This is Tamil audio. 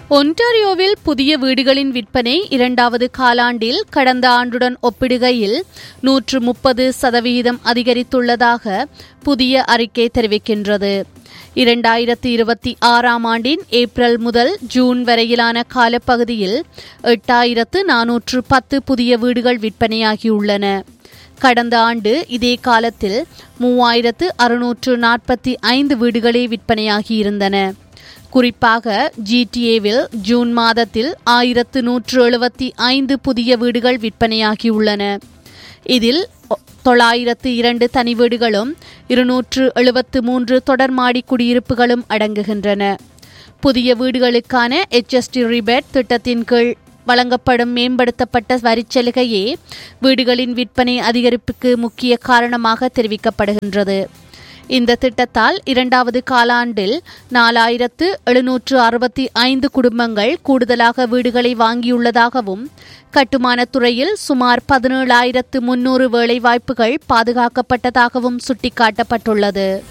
ஒன்டாரியோவில் புதிய வீடுகளின் விற்பனை இரண்டாவது காலாண்டில் கடந்த ஆண்டுடன் ஒப்பிடுகையில் நூற்று முப்பது சதவிகிதம் அதிகரித்துள்ளதாக புதிய அறிக்கை தெரிவிக்கின்றது இரண்டாயிரத்தி இருபத்தி ஆறாம் ஆண்டின் ஏப்ரல் முதல் ஜூன் வரையிலான காலப்பகுதியில் எட்டாயிரத்து நானூற்று பத்து புதிய வீடுகள் விற்பனையாகியுள்ளன கடந்த ஆண்டு இதே காலத்தில் மூவாயிரத்து அறுநூற்று நாற்பத்தி ஐந்து வீடுகளே விற்பனையாகியிருந்தன குறிப்பாக ஜிடிஏவில் ஜூன் மாதத்தில் ஆயிரத்து நூற்று எழுபத்தி ஐந்து புதிய வீடுகள் விற்பனையாகியுள்ளன இதில் தொள்ளாயிரத்து இரண்டு தனி வீடுகளும் இருநூற்று எழுபத்து மூன்று தொடர்மாடி குடியிருப்புகளும் அடங்குகின்றன புதிய வீடுகளுக்கான எச்எஸ்டி ரிபேட் திட்டத்தின் கீழ் வழங்கப்படும் மேம்படுத்தப்பட்ட வரிச்சலுகையே வீடுகளின் விற்பனை அதிகரிப்புக்கு முக்கிய காரணமாக தெரிவிக்கப்படுகின்றது இந்த திட்டத்தால் இரண்டாவது காலாண்டில் நாலாயிரத்து எழுநூற்று அறுபத்தி ஐந்து குடும்பங்கள் கூடுதலாக வீடுகளை வாங்கியுள்ளதாகவும் கட்டுமானத் துறையில் சுமார் பதினேழாயிரத்து முன்னூறு வேலைவாய்ப்புகள் பாதுகாக்கப்பட்டதாகவும் சுட்டிக்காட்டப்பட்டுள்ளது